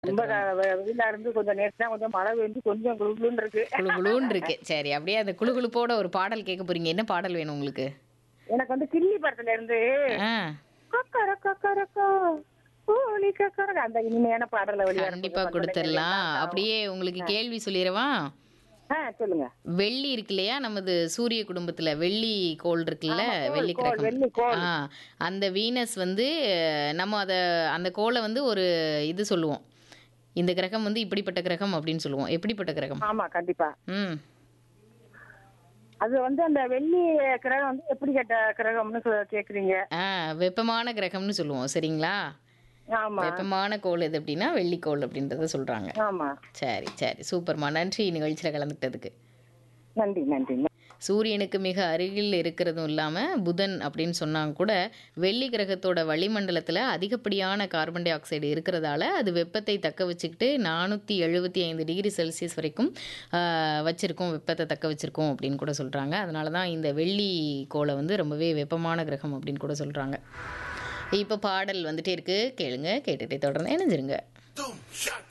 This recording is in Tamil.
ரொம்ப க- வெ- வெயிலா இருந்து கொஞ்சம் நேற்று தான் கொஞ்சம் மழை பெஞ்சு கொஞ்சம் குளுகுளுன்னு இருக்கு குளு குளுன்னு இருக்கு சரி அப்படியே அந்த குளு குளுப்போட ஒரு பாடல் கேட்க போறீங்க என்ன பாடல் வேணும் உங்களுக்கு எனக்கு வந்து கிள்ளி படத்துல இருந்து ஆ கக்கர கக்கரக்கா கோழி கக்கரக்கா அந்த இனிமையான பாடலை வழியா கண்டிப்பா கொடுத்துடலாம் அப்படியே உங்களுக்கு கேள்வி சொல்லிடவா ஆ சொல்லுங்க வெள்ளி இருக்கு இல்லையா நமது சூரிய குடும்பத்துல வெள்ளி கோள் இருக்குல்ல வெள்ளி கோள், கிரகம் வெள்ளி கோள். ஆ அந்த வீனஸ் வந்து அஹ், நம்ம அத அந்த கோளை வந்து ஒரு இது சொல்லுவோம் இந்த கிரகம் வந்து இப்படிப்பட்ட கிரகம் அப்படின்னு சொல்லுவோம் எப்படிப்பட்ட கிரகம் ஆமா கண்டிப்பா ம் அது வந்து அந்த வெள்ளி கிரகம் வந்து எப்படி கேட்ட கிரகம்னு சொ- கேக்குறீங்க ஆ வெப்பமான கிரகம்னு சொல்லுவோம் சரிங்களா ஆமா வெப்பமான கோள் எது அப்படின்னா வெள்ளிக்கோள் அப்படின்றத சொல்றாங்க ஆமா சரி சரி சூப்பர்மா நன்றி நிகழ்ச்சியில் கலந்துக்கிட்டதுக்கு நன்றி நன்றி சூரியனுக்கு மிக அருகில் இருக்கிறதும் இல்லாமல் புதன் அப்படின்னு சொன்னாங்க கூட வெள்ளி கிரகத்தோட வளிமண்டலத்தில் அதிகப்படியான கார்பன் டை ஆக்சைடு இருக்கிறதால அது வெப்பத்தை தக்க வச்சுக்கிட்டு நானூற்றி எழுபத்தி ஐந்து டிகிரி செல்சியஸ் வரைக்கும் ஆஹ், வச்சிருக்கோம் வெப்பத்தை தக்க வச்சிருக்கோம் அப்படின்னு கூட சொல்கிறாங்க அதனால தான் இந்த வெள்ளி கோளை வந்து ரொம்பவே வெப்பமான கிரகம் அப்படின்னு கூட சொல்கிறாங்க இப்போ பாடல் வந்துட்டே இருக்கு கேளுங்க கேட்டுகிட்டே தொடர்ந்து இணைஞ்சிருங்க Doom, shock,